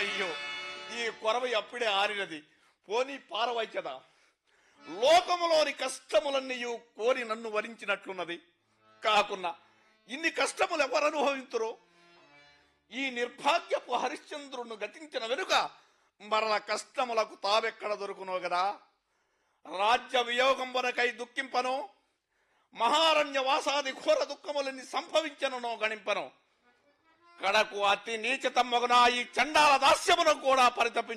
అయ్యో ఈ కొరవ అప్పుడే ఆరినది పోనీ పారవైచదా లోకములోని కష్టములన్నీ కోరి నన్ను వరించినట్లున్నది కాకున్నా ఇన్ని కష్టములు ఎవరు అనుభవింతురో ఈ నిర్భాగ్యపు హరిశ్చంద్రును గతించిన వెనుక మరల కష్టములకు తావెక్కడ దొరుకునో గదా రాజ్య వియోగం వరకై దుఃఖింపను మహారణ్య వాసాది ఘోర దుఃఖములని సంభవించనునో గణింపను కడకు అతి నీచతమ్మగున ఈ చండాల దాస్యమును కూడా పరితపించ